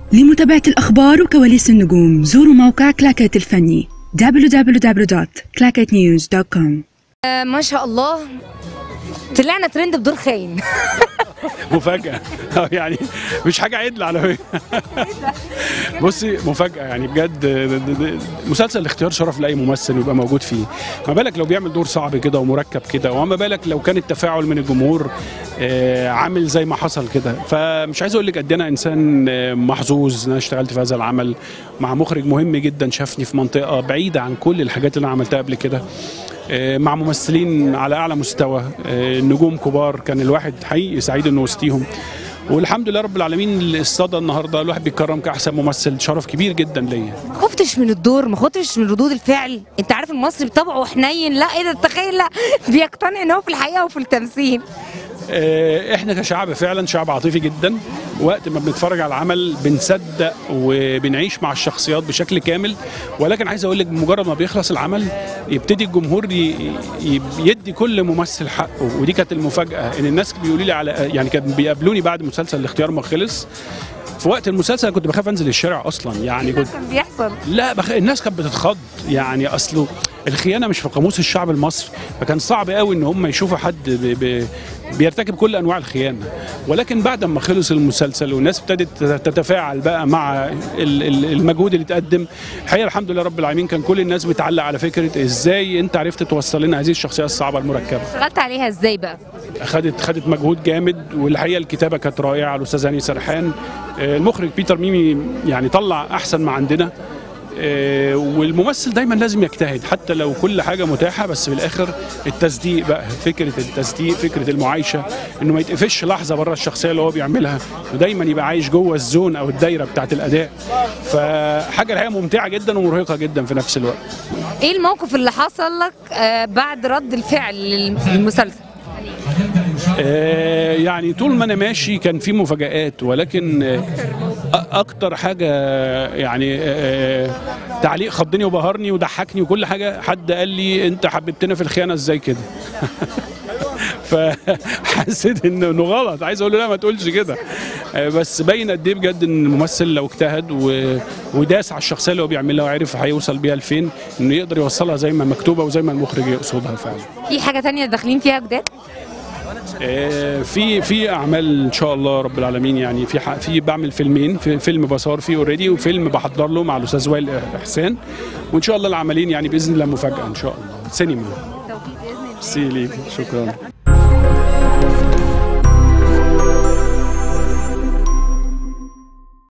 لمتابعة الأخبار وكواليس النجوم زوروا موقع كلاكيت الفني www.clacketnews.com آه، ما شاء الله طلعنا ترند بدور خاين مفاجأة آه، يعني مش حاجة عدل على فكرة بصي مفاجأة يعني بجد د- د- د- مسلسل الاختيار شرف لأي ممثل يبقى موجود فيه ما بالك لو بيعمل دور صعب كده ومركب كده وما بالك لو كان التفاعل من الجمهور آه، عامل زي ما حصل كده فمش عايز اقول لك قد إيه انا انسان آه، محظوظ ان انا اشتغلت في هذا العمل مع مخرج مهم جدا شافني في منطقة بعيدة عن كل الحاجات اللي انا عملتها قبل كده آه، مع ممثلين على اعلى مستوى آه، نجوم كبار كان الواحد حقيقي سعيد انه وسطيهم والحمد لله رب العالمين الصدى النهارده الواحد بيتكرم كاحسن ممثل شرف كبير جدا ليا ما خفتش من الدور ما خفتش من ردود الفعل انت عارف المصري بطبعه حنين لا ايه ده تخيل لا بيقتنع ان هو في الحقيقه وفي التمثيل آه، احنا كشعب فعلا شعب عاطفي جدا وقت ما بنتفرج على العمل بنصدق وبنعيش مع الشخصيات بشكل كامل ولكن عايز اقول لك بمجرد ما بيخلص العمل يبتدي الجمهور ي- ي- يدي كل ممثل حقه ودي كانت المفاجاه ان الناس بيقولوا لي على يعني كانوا بيقابلوني بعد مسلسل الاختيار ما خلص في وقت المسلسل كنت بخاف انزل الشارع اصلا يعني كنت كان بيحصل لا بخ... الناس كانت بتتخض يعني اصله الخيانه مش في قاموس الشعب المصري فكان صعب قوي ان هم يشوفوا حد ب... ب... بيرتكب كل انواع الخيانه ولكن بعد ما خلص المسلسل والناس ابتدت تتفاعل بقى مع ال- ال- المجهود اللي اتقدم الحقيقه الحمد لله رب العالمين كان كل الناس بتعلق على فكره ازاي انت عرفت توصل لنا هذه الشخصيه الصعبه المركبه اشتغلت عليها ازاي بقى خدت خدت مجهود جامد والحقيقه الكتابه كانت رائعه الاستاذ هاني سرحان آه، المخرج بيتر ميمي يعني طلع احسن ما عندنا آه، والممثل دايما لازم يجتهد حتى لو كل حاجه متاحه بس في الاخر التصديق بقى فكره التصديق فكره المعايشه انه ما يتقفش لحظه بره الشخصيه اللي هو بيعملها ودايما يبقى عايش جوه الزون او الدايره بتاعت الاداء فحاجه الحقيقه ممتعه جدا ومرهقه جدا في نفس الوقت ايه الموقف اللي حصل لك آه، بعد رد الفعل للمسلسل آه، يعني طول ما انا ماشي كان في مفاجآت ولكن آه، أ- اكتر حاجه يعني آه، تعليق خضني وبهرني وضحكني وكل حاجه حد قال لي انت حببتنا في الخيانه ازاي كده فحسيت انه إنه غلط عايز اقول له لا ما تقولش كده آه، بس باين قد ايه بجد ان الممثل لو اجتهد و... وداس على الشخصيه اللي هو بيعملها وعرف هيوصل بيها لفين انه يقدر يوصلها زي ما مكتوبه وزي ما المخرج يقصدها فعلا في حاجه تانية داخلين فيها جداد آه، في في اعمال ان شاء الله رب العالمين يعني في ح- في بعمل فيلمين في فيلم بصور فيه اوريدي وفيلم بحضر له مع الاستاذ وائل احسان وان شاء الله العملين يعني باذن الله مفاجاه ان شاء الله سينما توفيق باذن الله سي ليك شكرا